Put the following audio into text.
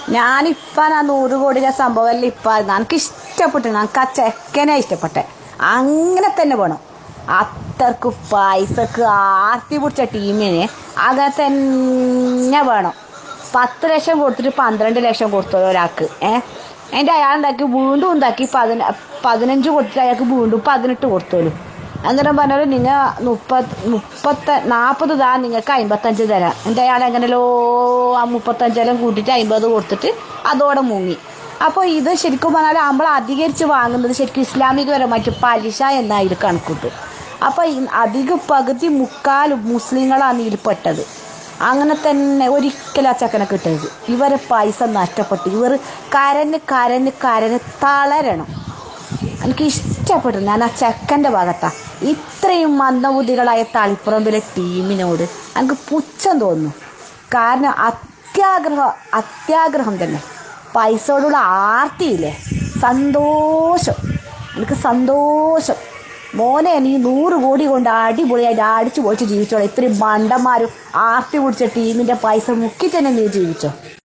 ഞാനിപ്പം ആ നൂറ് കോടിയുടെ സംഭവമല്ല ഇപ്പം എനിക്ക് ഇഷ്ടപ്പെട്ടു എനിക്ക് ആ ചെക്കനെ ഇഷ്ടപ്പെട്ടെ അങ്ങനെ തന്നെ വേണം അത്രക്ക് പൈസക്ക് ആർത്തി പിടിച്ച ടീമിന് അങ്ങനെ തന്നെ വേണം പത്ത് ലക്ഷം കൊടുത്തിട്ട് പന്ത്രണ്ട് ലക്ഷം കൊടുത്തോ ഒരാൾക്ക് ഏഹ് അതിൻ്റെ അയാൾ ഉണ്ടാക്കി വീണ്ടും ഉണ്ടാക്കി പതിന പതിനഞ്ച് കൊടുത്തിട്ട് അയാൾക്ക് വീണ്ടും പതിനെട്ട് കൊടുത്തോളൂ അന്നേരം പറഞ്ഞാൽ നിങ്ങൾ മുപ്പത് മുപ്പത്ത നാൽപ്പത് താ നിങ്ങൾക്ക് അമ്പത്തഞ്ച് തരാം എൻ്റെ അയാൾ എങ്ങനെയല്ലോ ആ മുപ്പത്തഞ്ചെല്ലാം കൂട്ടിയിട്ട് അമ്പത് കൊടുത്തിട്ട് അതോടെ മുങ്ങി അപ്പോൾ ഇത് ശരിക്കും പറഞ്ഞാൽ നമ്മൾ അധികരിച്ച് വാങ്ങുന്നത് ശരിക്കും ഇസ്ലാമികപരമായിട്ട് പലിശ എന്നായിട്ട് കണക്കൂട്ടും അപ്പോൾ അധിക പകുതി മുക്കാൽ മുസ്ലിങ്ങളാണ് ഇതിൽപ്പെട്ടത് അങ്ങനെ തന്നെ ഒരിക്കലും ആ ചക്കനെ കിട്ടരുത് ഇവരെ പൈസ നഷ്ടപ്പെട്ടു ഇവർ കരന് കരന് കരന് തളരണം എനിക്ക് ഇഷ്ടപ്പെട്ടു ഞാൻ ആ ചെക്കൻ്റെ ഭാഗത്താ ഇത്രയും മന്ദബുദ്ധികളായ തളിപ്പുറമ്പിലെ ടീമിനോട് എനിക്ക് പുച്ഛം തോന്നുന്നു കാരണം അത്യാഗ്രഹം അത്യാഗ്രഹം തന്നെ പൈസയോടുള്ള ആർത്തിയില്ലേ സന്തോഷം എനിക്ക് സന്തോഷം മോനെ നീ നൂറ് കോടി കൊണ്ട് അടിപൊളിയായിട്ട് അടിച്ചു പൊളിച്ച് ജീവിച്ചോളാം ഇത്രയും മണ്ടന്മാരും ആർത്തി പിടിച്ച ടീമിൻ്റെ പൈസ മുക്കി തന്നെ നീ ജീവിച്ചോ